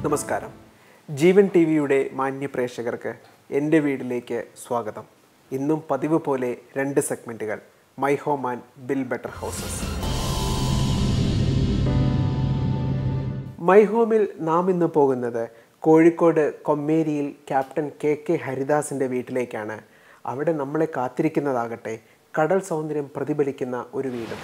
നമസ്കാരം ജീവൻ ടി വിയുടെ മാന്യ പ്രേക്ഷകർക്ക് എൻ്റെ വീട്ടിലേക്ക് സ്വാഗതം ഇന്നും പതിവ് പോലെ രണ്ട് സെഗ്മെൻറ്റുകൾ my home and build better houses my ഹോമിൽ നാം ഇന്ന് പോകുന്നത് കോഴിക്കോട് കൊമ്മേരിയിൽ ക്യാപ്റ്റൻ കെ കെ ഹരിദാസിൻ്റെ വീട്ടിലേക്കാണ് അവിടെ നമ്മളെ കാത്തിരിക്കുന്നതാകട്ടെ കടൽ സൗന്ദര്യം പ്രതിഫലിക്കുന്ന ഒരു വീടും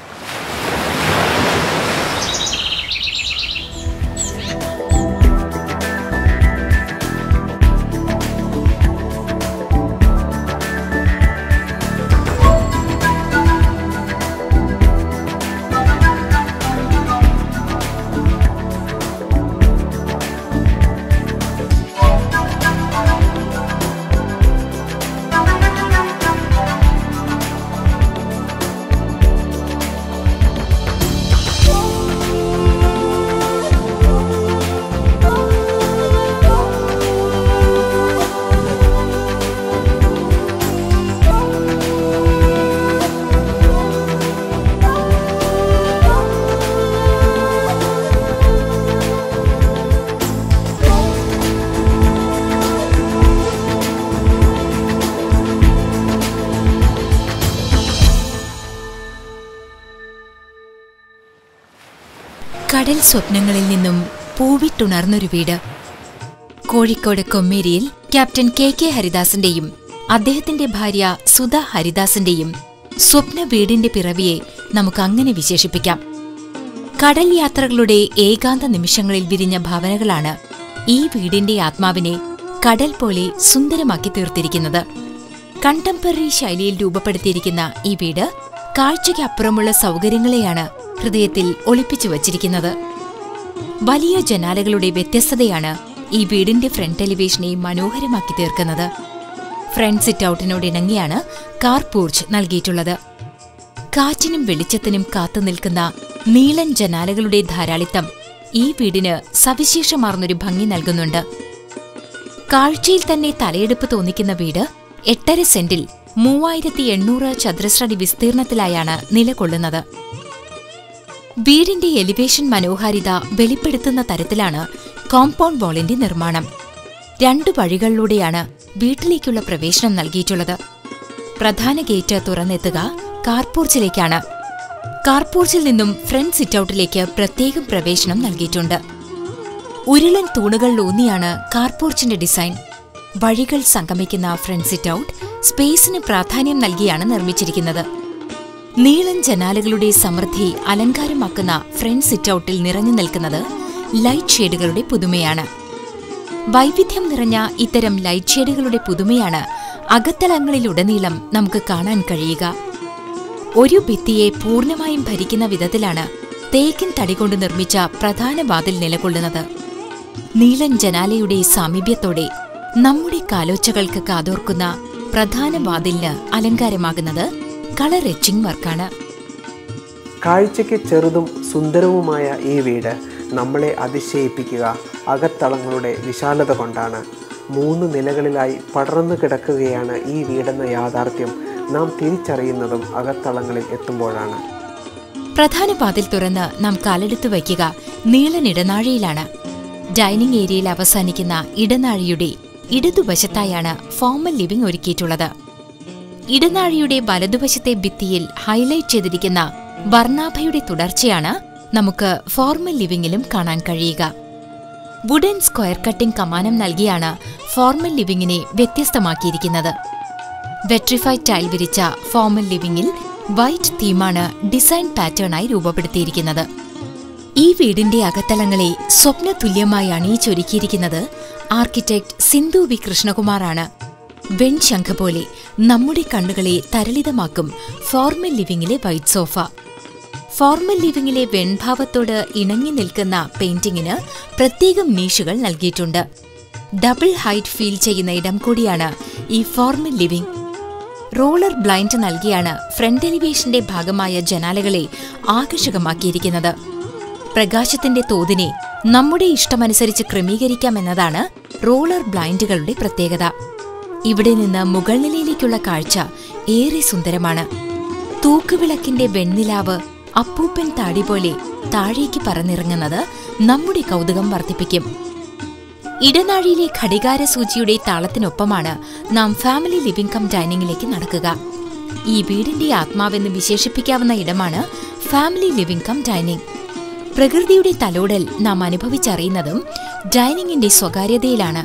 കടൽ സ്വപ്നങ്ങളിൽ നിന്നും പൂവിട്ടുണർന്നൊരു വീട് കോഴിക്കോട് കൊമ്മേരിയിൽ ക്യാപ്റ്റൻ കെ കെ ഹരിദാസിന്റെയും അദ്ദേഹത്തിന്റെ ഭാര്യ സുധ ഹരിദാസിന്റെയും സ്വപ്ന വീടിന്റെ പിറവിയെ നമുക്ക് അങ്ങനെ വിശേഷിപ്പിക്കാം കടൽ യാത്രകളുടെ ഏകാന്ത നിമിഷങ്ങളിൽ വിരിഞ്ഞ ഭാവനകളാണ് ഈ വീടിന്റെ ആത്മാവിനെ കടൽ പോലെ സുന്ദരമാക്കി തീർത്തിരിക്കുന്നത് കണ്ടംപററി ശൈലിയിൽ രൂപപ്പെടുത്തിയിരിക്കുന്ന ഈ വീട് കാഴ്ചയ്ക്കപ്പുറമുള്ള സൗകര്യങ്ങളെയാണ് ഹൃദയത്തിൽ ഒളിപ്പിച്ചു വച്ചിരിക്കുന്നത് വലിയ ജനാലകളുടെ വ്യത്യസ്തതയാണ് ഈ വീടിന്റെ ഫ്രണ്ട് ടെലിവിഷനെ മനോഹരമാക്കി തീർക്കുന്നത് ഫ്രണ്ട് സിറ്റ് ഔട്ടിനോട് ഇണങ്ങിയാണ് കാർ പോർച്ച് നൽകിയിട്ടുള്ളത് കാറ്റിനും വെളിച്ചത്തിനും കാത്തുനിൽക്കുന്ന നീളൻ ജനാലകളുടെ ധാരാളിത്തം ഈ വീടിന് സവിശേഷമാർന്നൊരു ഭംഗി നൽകുന്നുണ്ട് കാഴ്ചയിൽ തന്നെ തലയെടുപ്പ് തോന്നിക്കുന്ന വീട് എട്ടര സെന്റിൽ മൂവായിരത്തി എണ്ണൂറ് ചതുരശ്രടി വിസ്തീർണത്തിലായാണ് നിലകൊള്ളുന്നത് വീടിന്റെ എലിവേഷൻ മനോഹാരിത വെളിപ്പെടുത്തുന്ന തരത്തിലാണ് കോമ്പൗണ്ട് വാളിന്റെ നിർമ്മാണം രണ്ടു വഴികളിലൂടെയാണ് വീട്ടിലേക്കുള്ള പ്രവേശനം നൽകിയിട്ടുള്ളത് പ്രധാന ഗേറ്റ് തുറന്നെത്തുക കാർപോർച്ചിലേക്കാണ് കാർപോർച്ചിൽ നിന്നും ഫ്രണ്ട് സിറ്റൌട്ടിലേക്ക് പ്രത്യേകം പ്രവേശനം നൽകിയിട്ടുണ്ട് ഉരുളൻ തൂണുകളിലൂന്നിയാണ് കാർപോർച്ചിന്റെ ഡിസൈൻ വഴികൾ സംഗമിക്കുന്ന ഫ്രണ്ട് സിറ്റൌട്ട് സ്പേസിന് പ്രാധാന്യം നൽകിയാണ് നിർമ്മിച്ചിരിക്കുന്നത് നീളൻ ജനാലകളുടെ സമൃദ്ധി അലങ്കാരമാക്കുന്ന ഫ്രണ്ട് സിറ്റൌട്ടിൽ നിറഞ്ഞു നിൽക്കുന്നത് ലൈറ്റ് ഷെയ്ഡുകളുടെ പുതുമയാണ് വൈവിധ്യം നിറഞ്ഞ ഇത്തരം ലൈറ്റ് ഷെയ്ഡുകളുടെ പുതുമയാണ് അകത്തളങ്ങളിലുടനീളം നമുക്ക് കാണാൻ കഴിയുക ഒരു ഭിത്തിയെ പൂർണ്ണമായും ഭരിക്കുന്ന വിധത്തിലാണ് തേക്കിൻ തടികൊണ്ട് നിർമ്മിച്ച പ്രധാന വാതിൽ നിലകൊള്ളുന്നത് നീളൻ ജനാലയുടെ സാമീപ്യത്തോടെ നമ്മുടെ കാലോച്ചകൾക്ക് കാതോർക്കുന്ന പ്രധാന വാതിലിന് അലങ്കാരമാകുന്നത് കളർ എച്ചിങ് വർക്കാണ് കാഴ്ചയ്ക്ക് ചെറുതും സുന്ദരവുമായ ഈ വീട് നമ്മളെ അതിശയിപ്പിക്കുക അകത്തളങ്ങളുടെ വിശാലത കൊണ്ടാണ് മൂന്ന് നിലകളിലായി പടർന്നു കിടക്കുകയാണ് ഈ വീടെന്ന യാഥാർത്ഥ്യം നാം തിരിച്ചറിയുന്നതും അകത്തളങ്ങളിൽ എത്തുമ്പോഴാണ് പ്രധാന വാതിൽ തുറന്ന് നാം കാലെടുത്തു വയ്ക്കുക നീളൻ ഇടനാഴിയിലാണ് ഡൈനിങ് ഏരിയയിൽ അവസാനിക്കുന്ന ഇടനാഴിയുടെ ഇടതുവശത്തായാണ് ഫോമൽ ലിവിംഗ് ഒരുക്കിയിട്ടുള്ളത് ഇടനാഴിയുടെ വലതുവശത്തെ ഭിത്തിയിൽ ഹൈലൈറ്റ് ചെയ്തിരിക്കുന്ന വർണ്ണാഭയുടെ തുടർച്ചയാണ് നമുക്ക് ഫോർമൽ ലിവിംഗിലും കാണാൻ കഴിയുക വുഡൻ സ്ക്വയർ കട്ടിംഗ് കമാനം നൽകിയാണ് ഫോർമൽ ലിവിംഗിനെ വ്യത്യസ്തമാക്കിയിരിക്കുന്നത് വെട്രിഫൈഡ് ടൈൽ വിരിച്ച ഫോമൽ ലിവിംഗിൽ വൈറ്റ് തീമാണ് ഡിസൈൻ പാറ്റേണായി രൂപപ്പെടുത്തിയിരിക്കുന്നത് ഈ വീടിന്റെ അകത്തളങ്ങളെ സ്വപ്നതുല്യമായി അണിയിച്ചൊരുക്കിയിരിക്കുന്നത് ആർക്കിടെക്ട് സിന്ധു വി കൃഷ്ണകുമാറാണ് വെൺശംഖ പോലെ നമ്മുടെ കണ്ണുകളെ തരളിതമാക്കും ഫോർമൽ ലിവിംഗിലെ വൈറ്റ് സോഫ ഫോർമൽ ലിവിംഗിലെ വെൺഭാവത്തോട് ഇണങ്ങി നിൽക്കുന്ന പെയിന്റിങ്ങിന് പ്രത്യേകം നീഷുകൾ നൽകിയിട്ടുണ്ട് ഡബിൾ ഹൈറ്റ് ഫീൽ ചെയ്യുന്ന ഇടം കൂടിയാണ് ഈ ഫോർമൽ ലിവിംഗ് റോളർ ബ്ലൈൻഡ് നൽകിയാണ് ഫ്രണ്ട് എലിവേഷന്റെ ഭാഗമായ ജനാലകളെ ആകർഷകമാക്കിയിരിക്കുന്നത് പ്രകാശത്തിന്റെ തോതിനെ നമ്മുടെ ഇഷ്ടമനുസരിച്ച് ക്രമീകരിക്കാമെന്നതാണ് റോളർ ബ്ലൈൻഡുകളുടെ പ്രത്യേകത ഇവിടെ നിന്ന് മുകൾ നിലയിലേക്കുള്ള കാഴ്ച ഏറെ സുന്ദരമാണ് തൂക്കുവിളക്കിന്റെ വെണ്ണിലാവ് അപ്പൂപ്പൻ താടി പോലെ താഴേക്ക് പറന്നിറങ്ങുന്നത് നമ്മുടെ കൗതുകം വർദ്ധിപ്പിക്കും ഇടനാഴിയിലെ ഘടികാര സൂചിയുടെ താളത്തിനൊപ്പമാണ് നാം ഫാമിലി ലിവിംഗ് കം ഡൈനിങ്ങിലേക്ക് നടക്കുക ഈ വീടിന്റെ ആത്മാവെന്ന് വിശേഷിപ്പിക്കാവുന്ന ഇടമാണ് ഫാമിലി ലിവിംഗ് കം ഡൈനിങ് പ്രകൃതിയുടെ തലോടൽ നാം അനുഭവിച്ചറിയുന്നതും ഡൈനിങ്ങിന്റെ സ്വകാര്യതയിലാണ്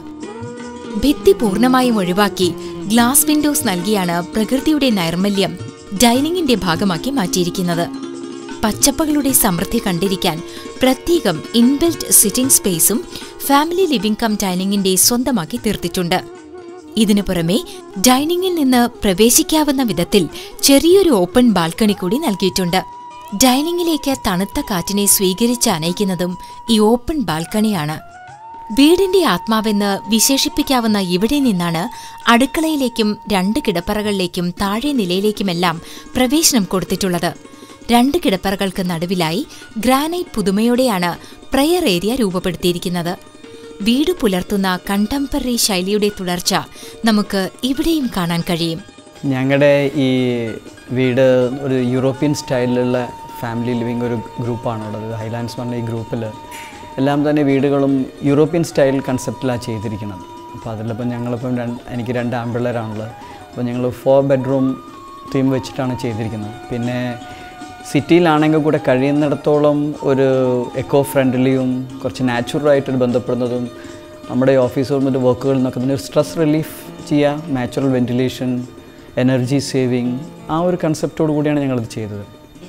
ഭിത്തി പൂർണ്ണമായും ഒഴിവാക്കി ഗ്ലാസ് വിൻഡോസ് നൽകിയാണ് പ്രകൃതിയുടെ നൈർമല്യം ഡൈനിങ്ങിന്റെ ഭാഗമാക്കി മാറ്റിയിരിക്കുന്നത് പച്ചപ്പകളുടെ സമൃദ്ധി കണ്ടിരിക്കാൻ പ്രത്യേകം ഇൻബിൽറ്റ് സിറ്റിംഗ് സ്പേസും ഫാമിലി ലിവിംഗ് കം ഡൈനിങ്ങിന്റെ സ്വന്തമാക്കി തീർത്തിട്ടുണ്ട് ഇതിനു പുറമെ ഡൈനിങ്ങിൽ നിന്ന് പ്രവേശിക്കാവുന്ന വിധത്തിൽ ചെറിയൊരു ഓപ്പൺ ബാൽക്കണി കൂടി നൽകിയിട്ടുണ്ട് ഡൈനിങ്ങിലേക്ക് തണുത്ത കാറ്റിനെ സ്വീകരിച്ച് അനയിക്കുന്നതും ഈ ഓപ്പൺ ബാൽക്കണിയാണ് വീടിന്റെ ആത്മാവെന്ന് വിശേഷിപ്പിക്കാവുന്ന ഇവിടെ നിന്നാണ് അടുക്കളയിലേക്കും രണ്ട് കിടപ്പറകളിലേക്കും താഴെ നിലയിലേക്കുമെല്ലാം പ്രവേശനം കൊടുത്തിട്ടുള്ളത് രണ്ട് കിടപ്പറകൾക്ക് നടുവിലായി ഗ്രാനൈറ്റ് പുതുമയോടെയാണ് പ്രയർ ഏരിയ രൂപപ്പെടുത്തിയിരിക്കുന്നത് വീട് പുലർത്തുന്ന കണ്ടംപററി ശൈലിയുടെ തുടർച്ച നമുക്ക് ഇവിടെയും കാണാൻ കഴിയും ഞങ്ങളുടെ ഈ വീട് ഒരു യൂറോപ്യൻ സ്റ്റൈലിലുള്ള ഫാമിലി ലിവിങ് ഒരു ഗ്രൂപ്പാണ് ഉള്ളത് ഹൈലാൻഡ്സ് പറഞ്ഞ ഈ ഗ്രൂപ്പിൽ എല്ലാം തന്നെ വീടുകളും യൂറോപ്യൻ സ്റ്റൈൽ കൺസെപ്റ്റിലാണ് ചെയ്തിരിക്കുന്നത് അപ്പോൾ അതിലിപ്പം ഞങ്ങളിപ്പം രണ്ട് എനിക്ക് രണ്ട് ആമ്പിള്ളേരാണുള്ളത് അപ്പോൾ ഞങ്ങൾ ഫോർ ബെഡ്റൂം തീം വെച്ചിട്ടാണ് ചെയ്തിരിക്കുന്നത് പിന്നെ സിറ്റിയിലാണെങ്കിൽ കൂടെ കഴിയുന്നിടത്തോളം ഒരു എക്കോ ഫ്രണ്ട്ലിയും കുറച്ച് നാച്ചുറലായിട്ട് ബന്ധപ്പെടുന്നതും നമ്മുടെ ഈ ഓഫീസ് റൂമിൻ്റെ വർക്കുകളിൽ നിന്നൊക്കെ തന്നെ ഒരു സ്ട്രെസ് റിലീഫ് ചെയ്യുക നാച്ചുറൽ വെൻറ്റിലേഷൻ എനർജി സേവിങ് ആ ഒരു കൺസെപ്റ്റോട് കൂടിയാണ് ഞങ്ങളിത് ചെയ്തത്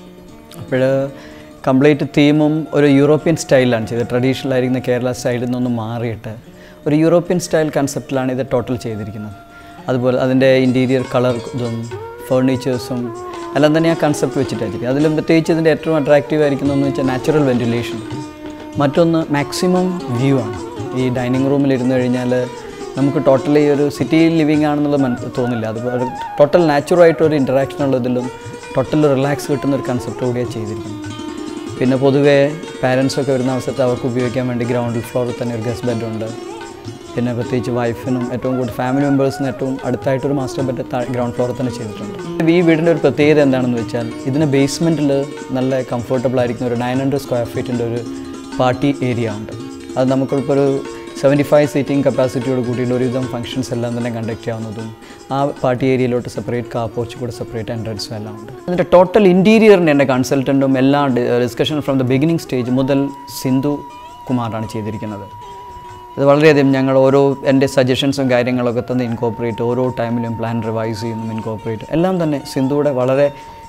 അപ്പോൾ കംപ്ലീറ്റ് തീമും ഒരു യൂറോപ്യൻ സ്റ്റൈലിലാണ് ചെയ്തത് ട്രഡീഷണൽ ആയിരിക്കുന്ന കേരള സ്റ്റൈലിൽ നിന്നൊന്ന് മാറിയിട്ട് ഒരു യൂറോപ്യൻ സ്റ്റൈൽ കൺസെപ്റ്റിലാണ് ഇത് ടോട്ടൽ ചെയ്തിരിക്കുന്നത് അതുപോലെ അതിൻ്റെ ഇൻറ്റീരിയർ കളർ ഇതും ഫേർണിച്ചേഴ്സും എല്ലാം തന്നെ ആ കൺസെപ്റ്റ് വെച്ചിട്ടായിരിക്കും അതിലും പ്രത്യേകിച്ച് ഇതിൻ്റെ ഏറ്റവും അട്രാക്റ്റീവ് ആയിരിക്കുന്നതെന്ന് വെച്ചാൽ നാച്ചുറൽ വെൻറ്റിലേഷൻ മറ്റൊന്ന് മാക്സിമം വ്യൂ ആണ് ഈ ഡൈനിങ് റൂമിൽ ഇരുന്ന് കഴിഞ്ഞാൽ നമുക്ക് ടോട്ടലി ഒരു സിറ്റി ലിവിങ് ആണെന്നുള്ളത് മന തോന്നില്ല അത് ഒരു ടോട്ടൽ നാച്ചുറായിട്ട് ഒരു ഇൻറ്ററാക്ഷൻ ഉള്ളതിലും ടോട്ടൽ റിലാക്സ് കിട്ടുന്ന ഒരു കൺസെപ്റ്റ് കൂടിയാണ് ചെയ്തിരിക്കുന്നത് പിന്നെ പൊതുവേ പാരൻസൊക്കെ വരുന്ന അവസരത്തിൽ അവർക്ക് ഉപയോഗിക്കാൻ വേണ്ടി ഗ്രൗണ്ട് ഫ്ലോറിൽ തന്നെ ഒരു ഗസ്റ്റ് ബെഡുണ്ട് പിന്നെ പ്രത്യേകിച്ച് വൈഫിനും ഏറ്റവും കൂടുതൽ ഫാമിലി മെമ്പേഴ്സിനും ഏറ്റവും അടുത്തായിട്ടൊരു മാസ്റ്റർ ബെഡ് ഗ്രൗണ്ട് ഫ്ലോറിൽ തന്നെ ചെയ്തിട്ടുണ്ട് ഈ വീടിൻ്റെ ഒരു പ്രത്യേകത എന്താണെന്ന് വെച്ചാൽ ഇതിന് ബേസ്മെൻറ്റിൽ നല്ല കംഫർട്ടബിൾ ആയിരിക്കുന്ന ഒരു നയൻ ഹൺഡ്രഡ് സ്ക്വയർ ഫീറ്റിൻ്റെ ഒരു പാർട്ടി ഏരിയ ഉണ്ട് അത് നമുക്കിപ്പോൾ ഒരു സെവൻറ്റി ഫൈവ് സീറ്റിംഗ് കപ്പാസിറ്റിയോട് കൂടിയുള്ള ഒരുവിധം ഫംഗ്ഷൻസ് എല്ലാം തന്നെ കണ്ടക്ട് ചെയ്യാവുന്നതും ആ പാർട്ടി ഏരിയയിലോട്ട് സെപ്പറേറ്റ് കാർ പോർച്ച് കൂടെ സെപ്പറേറ്റ് എൻട്രൻസും എല്ലാം ഉണ്ട് അതിൻ്റെ ടോട്ടൽ ഇൻറ്റീരിയറിൻ്റെ എൻ്റെ കൺസൾട്ടൻറ്റും എല്ലാ discussion from the beginning stage മുതൽ സിന്ധു കുമാറാണ് ചെയ്തിരിക്കുന്നത് ഇത് വളരെയധികം ഞങ്ങൾ ഓരോ എൻ്റെ സജഷൻസും കാര്യങ്ങളൊക്കെ തന്നെ ഇൻകോപ്പറേറ്റ് ഓരോ ടൈമിലും പ്ലാൻ റിവൈസ് ചെയ്യുന്നു ഇൻകോപ്പറേറ്റ് എല്ലാം തന്നെ സിന്ധുവിടെ വളരെ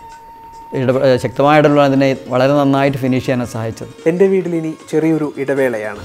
ഇട ശക്തമായ ഇടപെടൽ അതിനെ വളരെ നന്നായിട്ട് ഫിനിഷ് ചെയ്യാനാണ് സഹായിച്ചത് എൻ്റെ വീട്ടിൽ ഇനി ചെറിയൊരു ഇടവേളയാണ്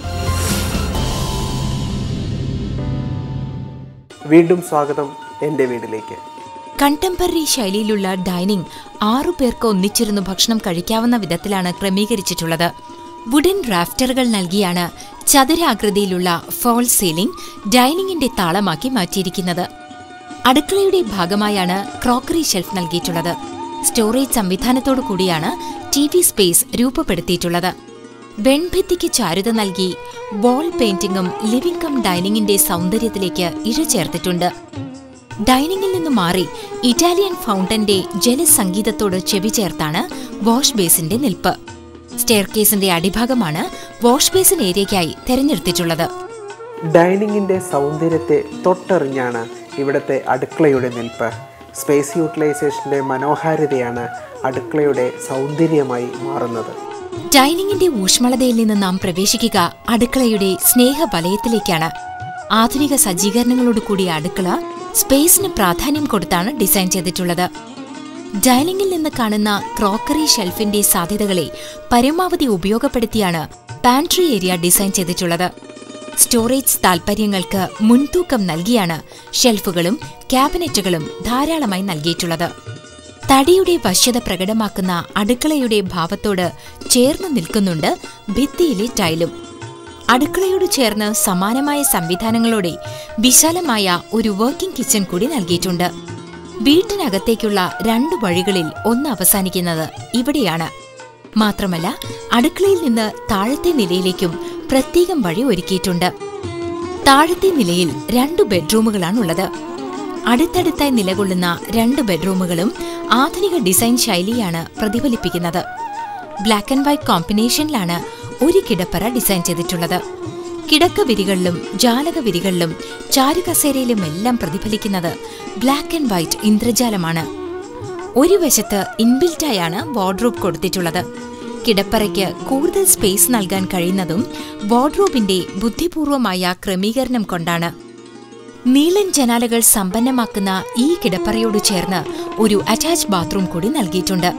വീണ്ടും സ്വാഗതം എൻ്റെ വീട്ടിലേക്ക് കണ്ടംപററി ശൈലിയിലുള്ള ഡൈനിങ് ആറു പേർക്ക് ഒന്നിച്ചിരുന്ന് ഭക്ഷണം കഴിക്കാവുന്ന വിധത്തിലാണ് ക്രമീകരിച്ചിട്ടുള്ളത് വുഡൻ റാഫ്റ്ററുകൾ നൽകിയാണ് ചതുരാകൃതിയിലുള്ള ഫോൾ സീലിംഗ് ഡൈനിങ്ങിന്റെ താളമാക്കി മാറ്റിയിരിക്കുന്നത് അടുക്കളയുടെ ഭാഗമായാണ് ക്രോക്കറി ഷെൽഫ് നൽകിയിട്ടുള്ളത് സ്റ്റോറേജ് സംവിധാനത്തോടു കൂടിയാണ് ടി വി സ്പേസ് രൂപപ്പെടുത്തിയിട്ടുള്ളത് വെൺഭിത്തിക്ക് ചാരുത നൽകി വാൾ പെയിന്റിംഗും ലിവിംഗ് കം ഡൈനിങ്ങിന്റെ സൗന്ദര്യത്തിലേക്ക് ഇഴചേർത്തിട്ടുണ്ട് ഡൈനിങ്ങിൽ നിന്ന് മാറി ഇറ്റാലിയൻ ഫൗണ്ടന്റെ ജലസംഗീതത്തോട് ചെവി ചേർത്താണ് വാഷ് ബേസിന്റെ നിൽപ്പ് സ്റ്റെയർകേസിന്റെ അടിഭാഗമാണ് വാഷ് ബേസിൻ ഏരിയയ്ക്കായി തെരഞ്ഞെടുത്തിട്ടുള്ളത് ഡൈനിങ്ങിൻ്റെ സൗന്ദര്യത്തെ തൊട്ടറിഞ്ഞാണ് ഇവിടുത്തെ അടുക്കളയുടെ നിൽപ്പ് സ്പേസ് യൂട്ടിലൈസേഷൻ്റെ മനോഹാരിതയാണ് അടുക്കളയുടെ സൗന്ദര്യമായി മാറുന്നത് ഡൈനിങ്ങിന്റെ ഊഷ്മളതയിൽ നിന്ന് നാം പ്രവേശിക്കുക അടുക്കളയുടെ സ്നേഹവലയത്തിലേക്കാണ് ആധുനിക സജ്ജീകരണങ്ങളോട് കൂടിയ അടുക്കള സ്പേസിന് പ്രാധാന്യം കൊടുത്താണ് ഡിസൈൻ ചെയ്തിട്ടുള്ളത് ഡൈനിങ്ങിൽ നിന്ന് കാണുന്ന ക്രോക്കറി ഷെൽഫിന്റെ സാധ്യതകളെ പരമാവധി ഉപയോഗപ്പെടുത്തിയാണ് പാൻട്രി ഏരിയ ഡിസൈൻ ചെയ്തിട്ടുള്ളത് സ്റ്റോറേജ് താൽപ്പര്യങ്ങൾക്ക് മുൻതൂക്കം നൽകിയാണ് ഷെൽഫുകളും ക്യാബിനറ്റുകളും ധാരാളമായി നൽകിയിട്ടുള്ളത് തടിയുടെ വശ്യത പ്രകടമാക്കുന്ന അടുക്കളയുടെ ഭാവത്തോട് ചേർന്ന് നിൽക്കുന്നുണ്ട് ഭിത്തിയിലെ ടൈലും അടുക്കളയോട് ചേർന്ന് സമാനമായ സംവിധാനങ്ങളോടെ വിശാലമായ ഒരു വർക്കിംഗ് കിച്ചൺ കൂടി നൽകിയിട്ടുണ്ട് വീട്ടിനകത്തേക്കുള്ള രണ്ടു വഴികളിൽ ഒന്ന് അവസാനിക്കുന്നത് ഇവിടെയാണ് മാത്രമല്ല അടുക്കളയിൽ നിന്ന് താഴത്തെ നിലയിലേക്കും പ്രത്യേകം വഴി ഒരുക്കിയിട്ടുണ്ട് താഴത്തെ നിലയിൽ രണ്ടു ബെഡ്റൂമുകളാണുള്ളത് അടുത്തടുത്തായി നിലകൊള്ളുന്ന രണ്ട് ബെഡ്റൂമുകളും ആധുനിക ഡിസൈൻ ശൈലിയാണ് പ്രതിഫലിപ്പിക്കുന്നത് ബ്ലാക്ക് ആൻഡ് വൈറ്റ് കോമ്പിനേഷനിലാണ് ഒരു കിടപ്പറ ഡിസൈൻ ചെയ്തിട്ടുള്ളത് കിടക്കവിരികളിലും ജാലകവിരികളിലും ചാരുകസേരയിലും എല്ലാം പ്രതിഫലിക്കുന്നത് ബ്ലാക്ക് ആൻഡ് വൈറ്റ് ഇന്ദ്രജാലമാണ് ഒരു വശത്ത് ഇൻബിൽറ്റായാണ് വാർഡ്രോബ് കൊടുത്തിട്ടുള്ളത് കിടപ്പറയ്ക്ക് കൂടുതൽ സ്പേസ് നൽകാൻ കഴിയുന്നതും വാർഡ്രോബിന്റെ ബുദ്ധിപൂർവമായ ക്രമീകരണം കൊണ്ടാണ് നീളൻ ജനാലകൾ സമ്പന്നമാക്കുന്ന ഈ കിടപ്പറയോട് ചേർന്ന് ഒരു അറ്റാച്ച് ബാത്റൂം കൂടി നൽകിയിട്ടുണ്ട്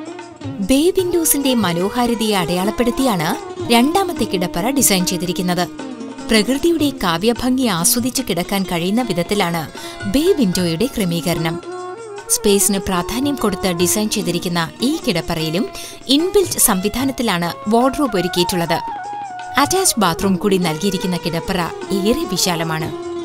ബേ വിൻഡോസിന്റെ മനോഹാരിതയെ അടയാളപ്പെടുത്തിയാണ് രണ്ടാമത്തെ കിടപ്പറ ഡിസൈൻ ചെയ്തിരിക്കുന്നത് പ്രകൃതിയുടെ കാവ്യഭംഗി ആസ്വദിച്ചു കിടക്കാൻ കഴിയുന്ന വിധത്തിലാണ് ബേ വിൻഡോയുടെ ക്രമീകരണം സ്പേസിന് പ്രാധാന്യം കൊടുത്ത് ഡിസൈൻ ചെയ്തിരിക്കുന്ന ഈ കിടപ്പറയിലും ഇൻബിൽറ്റ് സംവിധാനത്തിലാണ് വാർഡ്രോബ് ഒരുക്കിയിട്ടുള്ളത് അറ്റാച്ച് ബാത്റൂം കൂടി നൽകിയിരിക്കുന്ന കിടപ്പറ ഏറെ വിശാലമാണ്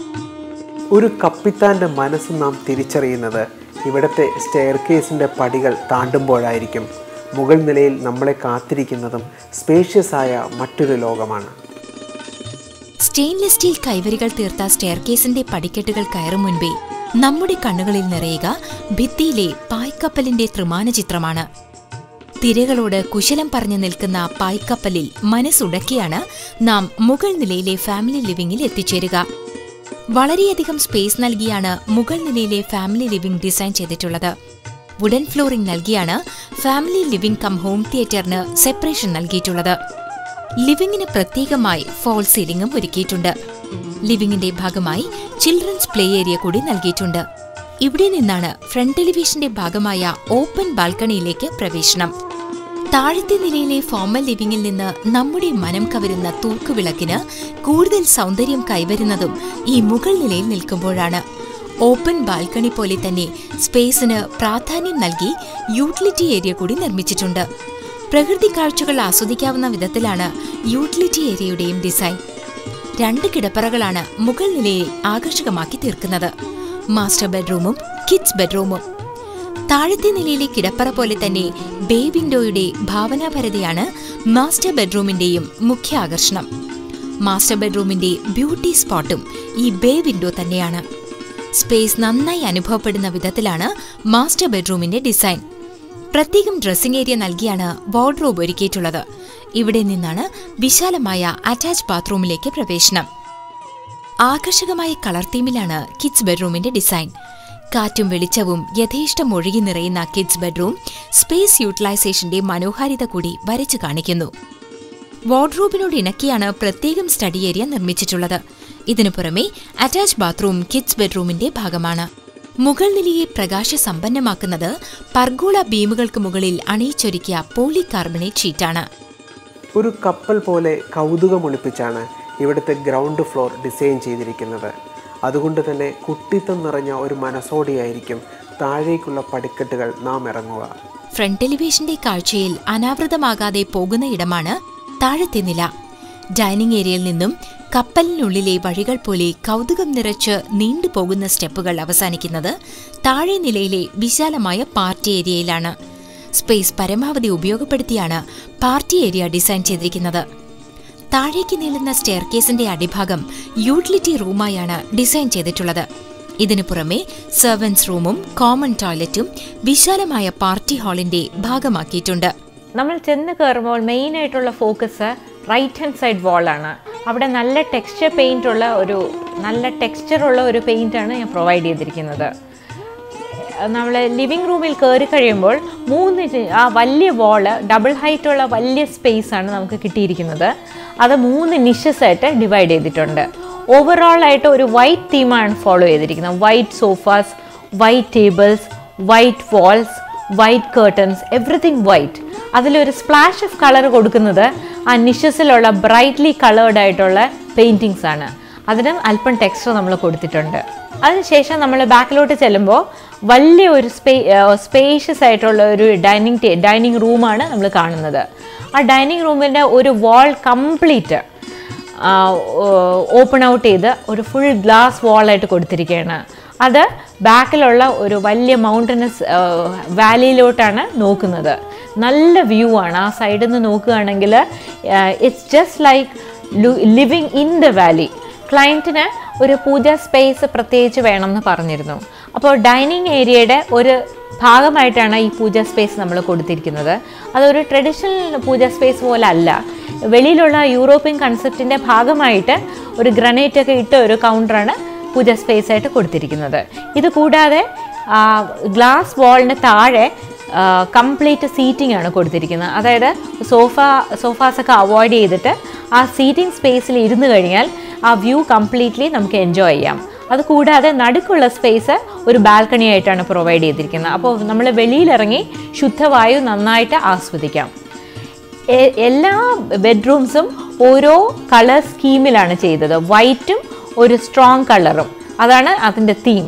ഒരു കപ്പിത്താൻ്റെ മനസ്സ് നാം തിരിച്ചറിയുന്നത് ഇവിടുത്തെ സ്റ്റെയർ കേസിൻ്റെ പടികൾ താണ്ടുമ്പോഴായിരിക്കും മുകൾ നിലയിൽ നമ്മളെ കാത്തിരിക്കുന്നതും സ്പേഷ്യസ് ആയ മറ്റൊരു ലോകമാണ് സ്റ്റെയിൻലെസ് സ്റ്റീൽ കൈവരികൾ തീർത്ത സ്റ്റെയർകേസിന്റെ പടിക്കെട്ടുകൾ കയറും മുൻപേ നമ്മുടെ കണ്ണുകളിൽ നിറയുക ഭിത്തിയിലെ പായ്ക്കപ്പലിന്റെ ത്രിമാന ചിത്രമാണ് തിരകളോട് കുശലം പറഞ്ഞു നിൽക്കുന്ന പായ്ക്കപ്പലിൽ മനസ്സുടക്കിയാണ് നാം മുകൾ നിലയിലെ ഫാമിലി ലിവിംഗിൽ എത്തിച്ചേരുക വളരെയധികം സ്പേസ് നൽകിയാണ് മുകൾ നിലയിലെ ഫാമിലി ലിവിംഗ് ഡിസൈൻ ചെയ്തിട്ടുള്ളത് വുഡൻ ഫ്ലോറിംഗ് നൽകിയാണ് ഫാമിലി ലിവിംഗ് കം ഹോം തിയേറ്ററിന് സെപ്പറേഷൻ നൽകിയിട്ടുള്ളത് ലിവിംഗിന് പ്രത്യേകമായി ഫോൾ സീലിംഗും ഒരുക്കിയിട്ടുണ്ട് ലിവിംഗിന്റെ ഭാഗമായി ചിൽഡ്രൻസ് പ്ലേ ഏരിയ കൂടി നൽകിയിട്ടുണ്ട് ഇവിടെ നിന്നാണ് ഫ്രണ്ട് ടെലിവിഷന്റെ ഭാഗമായ ഓപ്പൺ ബാൽക്കണിയിലേക്ക് പ്രവേശനം താഴത്തെ നിലയിലെ ഫോമൽ ലിവിംഗിൽ നിന്ന് നമ്മുടെ മനം കവരുന്ന തൂക്കുവിളക്കിന് കൂടുതൽ സൗന്ദര്യം കൈവരുന്നതും ഈ മുകൾ നിലയിൽ നിൽക്കുമ്പോഴാണ് ഓപ്പൺ ബാൽക്കണി പോലെ തന്നെ സ്പേസിന് പ്രാധാന്യം നൽകി യൂട്ടിലിറ്റി ഏരിയ കൂടി നിർമ്മിച്ചിട്ടുണ്ട് പ്രകൃതി കാഴ്ചകൾ ആസ്വദിക്കാവുന്ന വിധത്തിലാണ് യൂട്ടിലിറ്റി ഏരിയയുടെയും ഡിസൈൻ രണ്ട് കിടപ്പറകളാണ് മുകൾ നിലയെ ആകർഷകമാക്കി തീർക്കുന്നത് മാസ്റ്റർ ബെഡ്റൂമും കിഡ്സ് ബെഡ്റൂമും താഴത്തെ നിലയിലെ കിടപ്പറ പോലെ തന്നെ ബേ വിൻഡോയുടെ ഭാവനാപരതയാണ് മാസ്റ്റർ ബെഡ്റൂമിന്റെയും മുഖ്യ ആകർഷണം മാസ്റ്റർ ബെഡ്റൂമിന്റെ ബ്യൂട്ടി സ്പോട്ടും ഈ ബേ വിൻഡോ തന്നെയാണ് സ്പേസ് നന്നായി അനുഭവപ്പെടുന്ന വിധത്തിലാണ് മാസ്റ്റർ ബെഡ്റൂമിന്റെ ഡിസൈൻ പ്രത്യേകം ഡ്രസ്സിംഗ് ഏരിയ നൽകിയാണ് വാർഡ്രോബ് ഒരുക്കിയിട്ടുള്ളത് ഇവിടെ നിന്നാണ് വിശാലമായ അറ്റാച്ച് ബാത്റൂമിലേക്ക് പ്രവേശനം ആകർഷകമായ കളർ തീമിലാണ് കിഡ്സ് ബെഡ്റൂമിന്റെ ഡിസൈൻ കാറ്റും വെളിച്ചവും യഥേഷ്ടം ഒഴുകി നിറയുന്ന കിഡ്സ് ബെഡ്റൂം സ്പേസ് യൂട്ടിലൈസേഷന്റെ മനോഹാരിത കൂടി വരച്ചു കാണിക്കുന്നു വാർഡ്രോബിനോട് ഇണക്കിയാണ് പ്രത്യേകം സ്റ്റഡി ഏരിയ നിർമ്മിച്ചിട്ടുള്ളത് ഇതിനു പുറമെ അറ്റാച്ച് ബാത്റൂം കിഡ്സ് ബെഡ്റൂമിന്റെ ഭാഗമാണ് മുകൾ നിലയെ പ്രകാശ സമ്പന്നമാക്കുന്നത് പർഗോള ബീമുകൾക്ക് മുകളിൽ അണിയിച്ചൊരുക്കിയ പോളി കാർബണേറ്റ് ഷീറ്റാണ് ഒരു കപ്പൽ പോലെ കൗതുകമൊളിപ്പിച്ചാണ് ഇവിടുത്തെ ഗ്രൗണ്ട് ഫ്ലോർ ഡിസൈൻ ചെയ്തിരിക്കുന്നത് അതുകൊണ്ട് തന്നെ കുട്ടിത്തം നിറഞ്ഞ ഒരു മനസ്സോടെയായിരിക്കും താഴേക്കുള്ള പടിക്കെട്ടുകൾ നാം ഇറങ്ങുക ഫ്രണ്ട് ടെലിവിഷന്റെ കാഴ്ചയിൽ അനാവൃതമാകാതെ പോകുന്ന ഇടമാണ് താഴത്തെ നില ഡൈനിങ് ഏരിയയിൽ നിന്നും കപ്പലിനുള്ളിലെ വഴികൾ പോലെ കൗതുകം നിറച്ച് നീണ്ടുപോകുന്ന സ്റ്റെപ്പുകൾ അവസാനിക്കുന്നത് താഴെ നിലയിലെ വിശാലമായ പാർട്ടി ഏരിയയിലാണ് സ്പേസ് പരമാവധി ഉപയോഗപ്പെടുത്തിയാണ് പാർട്ടി ഏരിയ ഡിസൈൻ ചെയ്തിരിക്കുന്നത് താഴേക്ക് നീളുന്ന സ്റ്റെയർകേസിന്റെ അടിഭാഗം യൂട്ടിലിറ്റി റൂമായാണ് ഡിസൈൻ ചെയ്തിട്ടുള്ളത് ഇതിനു പുറമെ സെർവൻസ് റൂമും കോമൺ ടോയ്ലറ്റും വിശാലമായ പാർട്ടി ഹാളിന്റെ ഭാഗമാക്കിയിട്ടുണ്ട് നമ്മൾ ചെന്ന് കയറുമ്പോൾ മെയിൻ ആയിട്ടുള്ള ഫോക്കസ് റൈറ്റ് ഹാൻഡ് സൈഡ് വാളാണ് അവിടെ നല്ല ടെക്സ്ചർ പെയിൻ്റ് ഉള്ള ഒരു നല്ല ടെക്സ്ചർ ഉള്ള ഒരു പെയിൻ്റാണ് ഞാൻ പ്രൊവൈഡ് ചെയ്തിരിക്കുന്നത് നമ്മൾ ലിവിങ് റൂമിൽ കയറി കഴിയുമ്പോൾ മൂന്ന് ചെ- ആ വലിയ വാള് ഡബിൾ ഹൈറ്റ് ഉള്ള വലിയ സ്പേസ് ആണ് നമുക്ക് കിട്ടിയിരിക്കുന്നത് അത് മൂന്ന് നിഷസ് ആയിട്ട് ഡിവൈഡ് ചെയ്തിട്ടുണ്ട് ഓവറോൾ ആയിട്ട് ഒരു വൈറ്റ് തീമാണ് ഫോളോ ചെയ്തിരിക്കുന്നത് white sofas white tables white walls white curtains everything white അതിലൊരു സ്പ്ലാഷ് ഓഫ് കളർ കൊടുക്കുന്നത് ആ നിഷസിലുള്ള ബ്രൈറ്റ്ലി കളേർഡ് ആയിട്ടുള്ള പെയിൻറ്റിങ്സ് ആണ് അതിന് അല്പം ടെക്സ്ചർ നമ്മൾ കൊടുത്തിട്ടുണ്ട് അതിനുശേഷം നമ്മൾ ബാക്കിലോട്ട് ചെല്ലുമ്പോൾ വലിയ ഒരു സ്പേ സ്പേഷ്യസ് ആയിട്ടുള്ള ഒരു ഡൈനിങ് ഡൈനിങ് റൂമാണ് നമ്മൾ കാണുന്നത് ആ ഡൈനിങ് റൂമിൻ്റെ ഒരു വാൾ കംപ്ലീറ്റ് ഓപ്പൺ ഔട്ട് ചെയ്ത് ഒരു ഫുൾ ഗ്ലാസ് വാളായിട്ട് കൊടുത്തിരിക്കുകയാണ് അത് ബാക്കിലുള്ള ഒരു വലിയ മൗണ്ടനസ് വാലിയിലോട്ടാണ് നോക്കുന്നത് നല്ല വ്യൂ ആണ് ആ സൈഡിൽ നിന്ന് നോക്കുകയാണെങ്കിൽ it's just like living in the valley ക്ലയൻറ്റിന് ഒരു പൂജ സ്പേസ് പ്രത്യേകിച്ച് വേണമെന്ന് പറഞ്ഞിരുന്നു അപ്പോൾ ഡൈനിങ് ഏരിയയുടെ ഒരു ഭാഗമായിട്ടാണ് ഈ പൂജ സ്പേസ് നമ്മൾ കൊടുത്തിരിക്കുന്നത് അതൊരു ട്രഡീഷണൽ പൂജ സ്പേസ് പോലെ അല്ല വെളിയിലുള്ള യൂറോപ്യൻ കൺസെപ്റ്റിൻ്റെ ഭാഗമായിട്ട് ഒരു ഗ്രനൈറ്റ് ഒക്കെ ഇട്ട ഒരു കൗണ്ടറാണ് പൂജ സ്പേസ് ആയിട്ട് കൊടുത്തിരിക്കുന്നത് ഇത് കൂടാതെ ഗ്ലാസ് വാളിന് താഴെ കംപ്ലീറ്റ് സീറ്റിംഗ് ആണ് കൊടുത്തിരിക്കുന്നത് അതായത് സോഫ സോഫാസ് ഒക്കെ അവോയ്ഡ് ചെയ്തിട്ട് ആ സീറ്റിംഗ് സ്പേസിൽ ഇരുന്ന് കഴിഞ്ഞാൽ ആ വ്യൂ കംപ്ലീറ്റ്ലി നമുക്ക് എൻജോയ് ചെയ്യാം അത് കൂടാതെ നടുക്കുള്ള സ്പേസ് ഒരു ബാൽക്കണി ആയിട്ടാണ് പ്രൊവൈഡ് ചെയ്തിരിക്കുന്നത് അപ്പോൾ നമ്മൾ വെളിയിലിറങ്ങി ശുദ്ധവായു നന്നായിട്ട് ആസ്വദിക്കാം എ- എല്ലാ ബെഡ്റൂംസും ഓരോ കളർ സ്കീമിലാണ് ചെയ്തത് വൈറ്റും ഒരു സ്ട്രോങ് കളറും അതാണ് അതിൻ്റെ തീം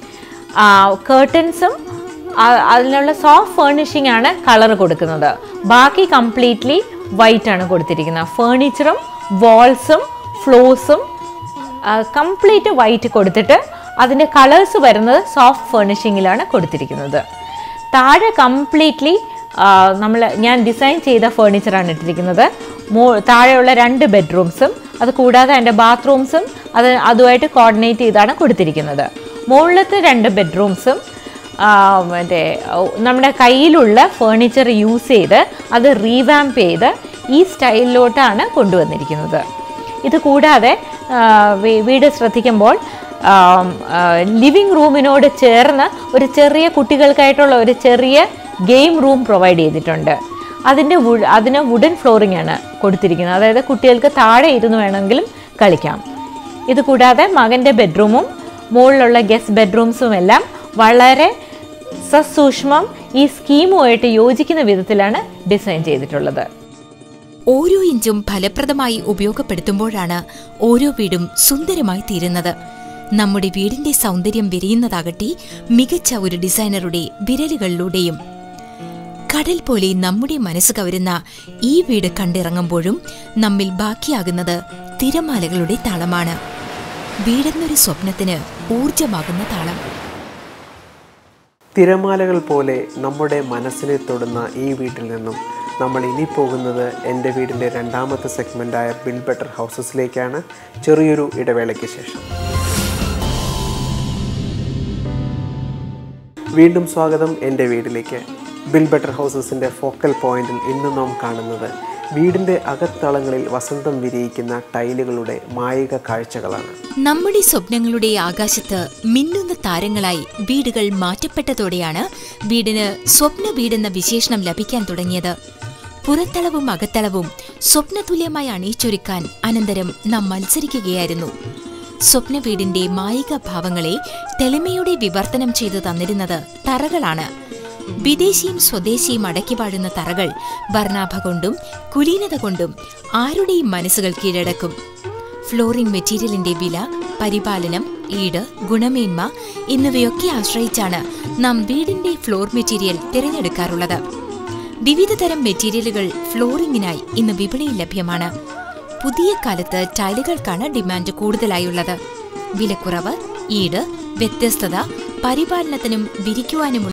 കേർട്ടൻസും അതിനുള്ള സോഫ്റ്റ് ഫേർണിഷിംഗ് ആണ് കളർ കൊടുക്കുന്നത് ബാക്കി കംപ്ലീറ്റ്ലി വൈറ്റ് ആണ് കൊടുത്തിരിക്കുന്നത് ഫേർണിച്ചറും വാൾസും ഫ്ലോസും കംപ്ലീറ്റ് വൈറ്റ് കൊടുത്തിട്ട് അതിൻ്റെ കളേഴ്സ് വരുന്നത് സോഫ്റ്റ് ഫേർണിഷിങ്ങിലാണ് കൊടുത്തിരിക്കുന്നത് താഴെ കംപ്ലീറ്റ്ലി നമ്മൾ ഞാൻ ഡിസൈൻ ചെയ്ത ഫേർണിച്ചറാണ് ഇട്ടിരിക്കുന്നത് മോ താഴെയുള്ള രണ്ട് ബെഡ്റൂംസും അത് കൂടാതെ എൻ്റെ ബാത്റൂംസും അത് അതുമായിട്ട് കോർഡിനേറ്റ് ചെയ്താണ് കൊടുത്തിരിക്കുന്നത് മുകളിലത്തെ രണ്ട് ബെഡ്റൂംസും മറ്റേ ഓ, നമ്മുടെ കയ്യിലുള്ള ഫേർണിച്ചർ യൂസ് ചെയ്ത് അത് റീവാമ്പ് ചെയ്ത് ഈ സ്റ്റൈലിലോട്ടാണ് കൊണ്ടുവന്നിരിക്കുന്നത് ഇത് കൂടാതെ ആ, വീ- വീട് ശ്രദ്ധിക്കുമ്പോൾ ലിവിങ് റൂമിനോട് ചേർന്ന് ഒരു ചെറിയ കുട്ടികൾക്കായിട്ടുള്ള ഒരു ചെറിയ ഗെയിം റൂം പ്രൊവൈഡ് ചെയ്തിട്ടുണ്ട് അതിൻ്റെ വു- അതിന് വുഡൻ ഫ്ലോറിംഗ് ആണ് കൊടുത്തിരിക്കുന്നത് അതായത് കുട്ടികൾക്ക് താഴെ ഇരുന്ന് വേണമെങ്കിലും കളിക്കാം ഇത് കൂടാതെ മകൻ്റെ ബെഡ്റൂമും മുകളിലുള്ള ഗസ്റ്റ് ബെഡ്റൂംസും എല്ലാം വളരെ സസൂക്ഷ്മം ഈ സ്കീമുമായിട്ട് യോജിക്കുന്ന വിധത്തിലാണ് ഡിസൈൻ ചെയ്തിട്ടുള്ളത് ഓരോ ഇഞ്ചും ഫലപ്രദമായി ഉപയോഗപ്പെടുത്തുമ്പോഴാണ് ഓരോ വീടും സുന്ദരമായി തീരുന്നത് നമ്മുടെ വീടിന്റെ സൗന്ദര്യം വിരിയുന്നതാകട്ടെ മികച്ച ഒരു ഡിസൈനറുടെ വിരലുകളിലൂടെയും കടൽ പോലെ നമ്മുടെ മനസ്സ് കവരുന്ന ഈ വീട് കണ്ടിറങ്ങുമ്പോഴും നമ്മിൽ ബാക്കിയാകുന്നത് തിരമാലകളുടെ താളമാണ് വീടെന്നൊരു സ്വപ്നത്തിന് ഊർജമാകുന്ന താളം തിരമാലകൾ പോലെ നമ്മുടെ മനസ്സിനെ തൊടുന്ന ഈ വീട്ടിൽ നിന്നും നമ്മൾ ഇനി പോകുന്നത് എൻ്റെ വീടിൻ്റെ രണ്ടാമത്തെ സെഗ്മെൻ്റായ ബിൽ ബെറ്റർ ഹൗസസിലേക്കാണ് ചെറിയൊരു ഇടവേളയ്ക്ക് ശേഷം വീണ്ടും സ്വാഗതം എൻ്റെ വീട്ടിലേക്ക് ബിൽ ബെറ്റർ ഹൗസസിൻ്റെ ഫോക്കൽ പോയിന്റിൽ ഇന്ന് നാം കാണുന്നത് വീടിൻ്റെ അകത്തളങ്ങളിൽ വസന്തം വിരിയിക്കുന്ന ടൈലുകളുടെ മായിക കാഴ്ചകളാണ് നമ്മുടെ സ്വപ്നങ്ങളുടെ ആകാശത്ത് മിന്നുന്ന താരങ്ങളായി വീടുകൾ മാറ്റപ്പെട്ടതോടെയാണ് വീടിന് സ്വപ്ന വീടെന്ന വിശേഷണം ലഭിക്കാൻ തുടങ്ങിയത് പുറത്തളവും അകത്തളവും സ്വപ്നതുല്യമായി അണിയിച്ചൊരുക്കാൻ അനന്തരം നാം മത്സരിക്കുകയായിരുന്നു സ്വപ്ന വീടിന്റെ മായിക ഭാവങ്ങളെ തെളിമയോടെ വിവർത്തനം ചെയ്തു തന്നിരുന്നത് തറകളാണ് വിദേശിയും സ്വദേശിയും അടക്കി വാഴുന്ന തറകൾ വർണ്ണാഭ കൊണ്ടും കുലീനത കൊണ്ടും ആരുടെയും മനസ്സുകൾ കീഴടക്കും ഫ്ലോറിംഗ് മെറ്റീരിയലിന്റെ വില പരിപാലനം ഈട് ഗുണമേന്മ എന്നിവയൊക്കെ ആശ്രയിച്ചാണ് നാം വീടിന്റെ ഫ്ലോർ മെറ്റീരിയൽ തിരഞ്ഞെടുക്കാറുള്ളത് വിവിധ തരം മെറ്റീരിയലുകൾ ഫ്ലോറിംഗിനായി ഇന്ന് വിപണിയിൽ ലഭ്യമാണ് പുതിയ കാലത്ത് ടൈലുകൾക്കാണ് ഡിമാൻഡ് കൂടുതലായുള്ളത് വിലക്കുറവ് ഈട് വ്യത്യസ്തത പരിപാലനത്തിനും വിരിക്കുവാനുമുള്ള